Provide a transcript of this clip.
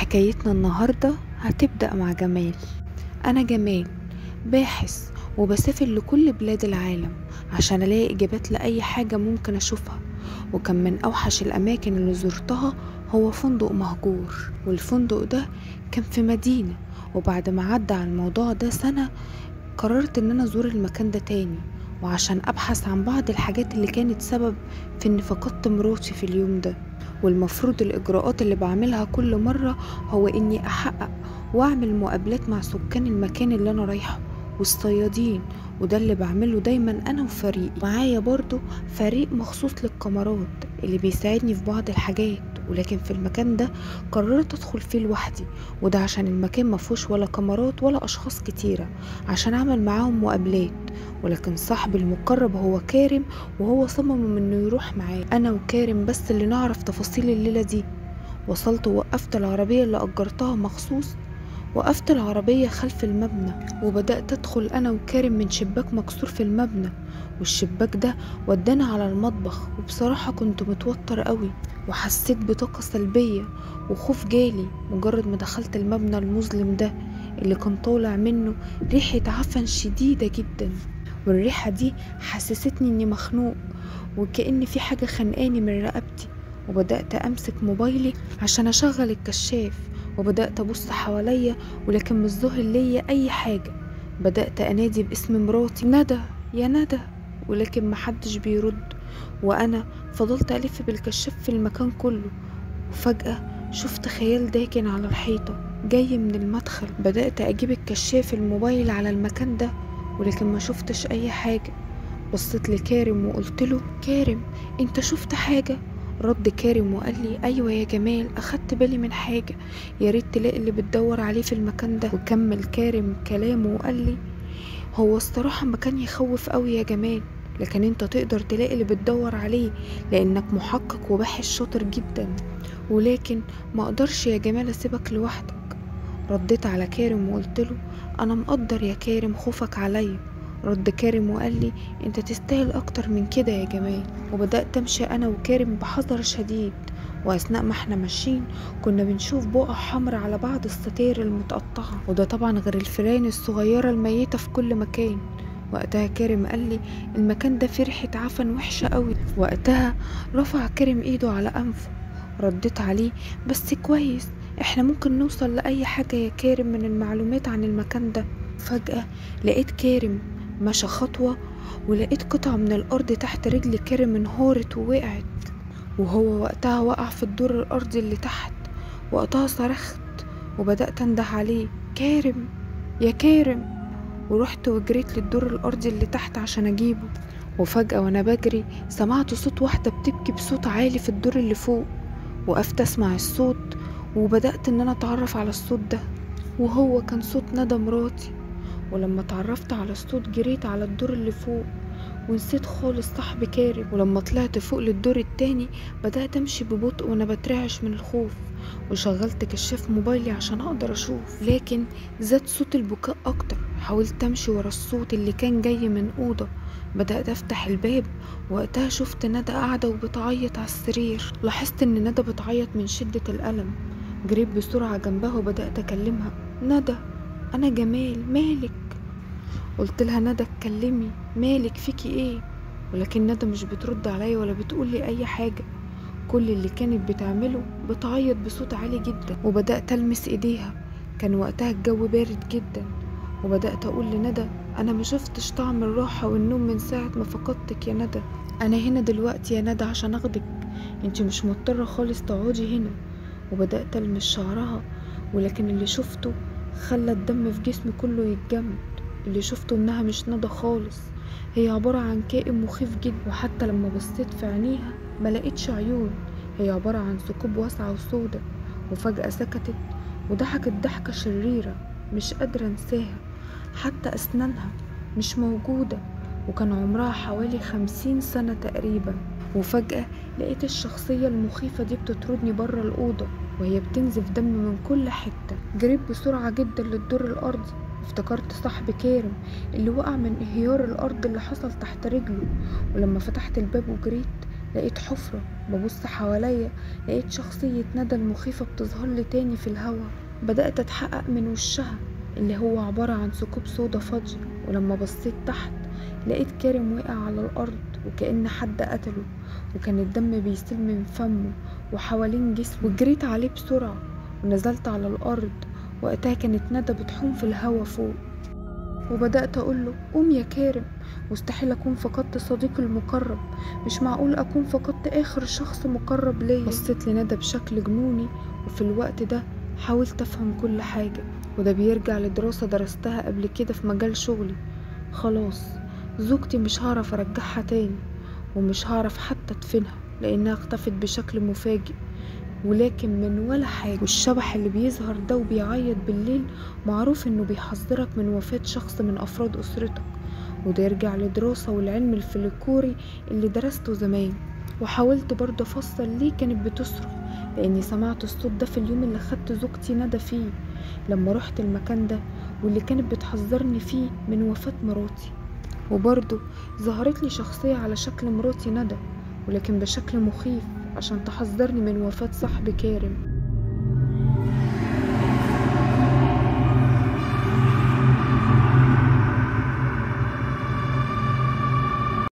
حكايتنا النهاردة هتبدأ مع جمال أنا جمال باحث وبسافر لكل بلاد العالم عشان ألاقي إجابات لأي حاجة ممكن أشوفها وكان من أوحش الأماكن اللي زرتها هو فندق مهجور والفندق ده كان في مدينة وبعد ما عدى على الموضوع ده سنة قررت إن أنا أزور المكان ده تاني وعشان أبحث عن بعض الحاجات اللي كانت سبب في إني فقدت مراتي في اليوم ده والمفروض الإجراءات اللي بعملها كل مرة هو إني أحقق وأعمل مقابلات مع سكان المكان اللي أنا رايحه والصيادين وده اللي بعمله دايما أنا وفريقي معايا برضو فريق مخصوص للكاميرات اللي بيساعدني في بعض الحاجات ولكن في المكان ده قررت ادخل فيه لوحدي وده عشان المكان مفهوش ولا كاميرات ولا اشخاص كتيره عشان اعمل معاهم مقابلات ولكن صاحبي المقرب هو كارم وهو صمم انه يروح معايا انا وكارم بس اللي نعرف تفاصيل الليله دي وصلت ووقفت العربيه اللي اجرتها مخصوص وقفت العربية خلف المبنى وبدأت أدخل أنا وكارم من شباك مكسور في المبنى والشباك ده ودانا على المطبخ وبصراحة كنت متوتر قوي وحسيت بطاقة سلبية وخوف جالي مجرد ما دخلت المبنى المظلم ده اللي كان طالع منه ريحة عفن شديدة جدا والريحة دي حسستني اني مخنوق وكأن في حاجة خنقاني من رقبتي وبدأت أمسك موبايلي عشان أشغل الكشاف وبدأت أبص حواليا ولكن مش ظاهر ليا أي حاجة بدأت أنادي باسم مراتي ندى يا ندى ولكن محدش بيرد وأنا فضلت ألف بالكشاف في المكان كله وفجأة شفت خيال داكن على الحيطة جاي من المدخل بدأت أجيب الكشاف الموبايل على المكان ده ولكن ما شفتش أي حاجة بصيت لكارم وقلت له كارم انت شفت حاجة رد كارم وقال لي ايوه يا جمال اخدت بالي من حاجه يا ريت تلاقي اللي بتدور عليه في المكان ده وكمل كارم كلامه وقال لي هو الصراحه مكان يخوف قوي يا جمال لكن انت تقدر تلاقي اللي بتدور عليه لانك محقق وباحث شاطر جدا ولكن ما اقدرش يا جمال اسيبك لوحدك رديت على كارم وقلت له انا مقدر يا كارم خوفك عليا رد كارم وقال لي انت تستاهل اكتر من كده يا جمال وبدأت امشي انا وكارم بحذر شديد واثناء ما احنا ماشيين كنا بنشوف بقع حمر على بعض الستاير المتقطعة وده طبعا غير الفيران الصغيرة الميتة في كل مكان وقتها كارم قال لي المكان ده فيه ريحة عفن وحشة قوي وقتها رفع كارم ايده على انفه رديت عليه بس كويس احنا ممكن نوصل لأي حاجة يا كارم من المعلومات عن المكان ده فجأة لقيت كارم مشى خطوة ولقيت قطعة من الأرض تحت رجل كارم انهارت ووقعت وهو وقتها وقع في الدور الأرضي اللي تحت وقتها صرخت وبدأت أنده عليه كارم يا كارم ورحت وجريت للدور الأرضي اللي تحت عشان أجيبه وفجأة وأنا بجري سمعت صوت واحدة بتبكي بصوت عالي في الدور اللي فوق وقفت أسمع الصوت وبدأت إن أنا أتعرف على الصوت ده وهو كان صوت ندى مراتي ولما اتعرفت على الصوت جريت على الدور اللي فوق ونسيت خالص صاحبي كارم ولما طلعت فوق للدور التاني بدأت أمشي ببطء وأنا بترعش من الخوف وشغلت كشاف موبايلي عشان أقدر أشوف لكن زاد صوت البكاء أكتر حاولت أمشي ورا الصوت اللي كان جاي من أوضة بدأت أفتح الباب وقتها شفت ندى قاعدة وبتعيط على السرير لاحظت إن ندى بتعيط من شدة الألم جريت بسرعة جنبها وبدأت أكلمها ندى أنا جمال مالك قلت لها ندى اتكلمي مالك فيكي ايه ولكن ندى مش بترد عليا ولا بتقول لي اي حاجه كل اللي كانت بتعمله بتعيط بصوت عالي جدا وبدات المس ايديها كان وقتها الجو بارد جدا وبدات اقول لندى انا ما شفتش طعم الراحه والنوم من ساعه ما فقدتك يا ندى انا هنا دلوقتي يا ندى عشان اخدك انت مش مضطره خالص تقعدي هنا وبدات المس شعرها ولكن اللي شفته خلى الدم في جسمي كله يتجمد اللي شفته انها مش ندى خالص هي عبارة عن كائن مخيف جدا وحتى لما بصيت في عينيها ما لقيتش عيون هي عبارة عن ثقوب واسعة وسودة وفجأة سكتت وضحكت ضحكة شريرة مش قادرة انساها حتى أسنانها مش موجودة وكان عمرها حوالي خمسين سنة تقريبا وفجأة لقيت الشخصية المخيفة دي بتطردني برا الأوضة وهي بتنزف دم من كل حتة جريت بسرعة جدا للدور الأرضي افتكرت صاحبي كارم اللي وقع من انهيار الأرض اللي حصل تحت رجله ولما فتحت الباب وجريت لقيت حفرة ببص حواليا لقيت شخصية ندى المخيفة بتظهر لي تاني في الهوا بدأت أتحقق من وشها اللي هو عبارة عن ثقوب سودا فاضية ولما بصيت تحت لقيت كارم وقع على الأرض وكأن حد قتله وكان الدم بيسيل من فمه وحوالين جسمه وجريت عليه بسرعة ونزلت على الأرض وقتها كانت ندى بتحوم في الهوا فوق وبدأت أقوله قوم يا كارم مستحيل أكون فقدت صديقي المقرب مش معقول أكون فقدت آخر شخص مقرب ليا بصيت لندى بشكل جنوني وفي الوقت ده حاولت أفهم كل حاجة وده بيرجع لدراسة درستها قبل كده في مجال شغلي خلاص زوجتي مش هعرف أرجعها تاني ومش هعرف حتى أدفنها لأنها اختفت بشكل مفاجئ ولكن من ولا حاجة والشبح اللي بيظهر ده وبيعيط بالليل معروف انه بيحذرك من وفاة شخص من افراد اسرتك وده يرجع لدراسة والعلم الفلكلوري اللي درسته زمان وحاولت برضه افسر ليه كانت بتصرخ لاني سمعت الصوت ده في اليوم اللي خدت زوجتي ندى فيه لما رحت المكان ده واللي كانت بتحذرني فيه من وفاة مراتي وبرضه ظهرت لي شخصية على شكل مراتي ندى ولكن بشكل مخيف عشان تحذرني من وفاة صاحبي كارم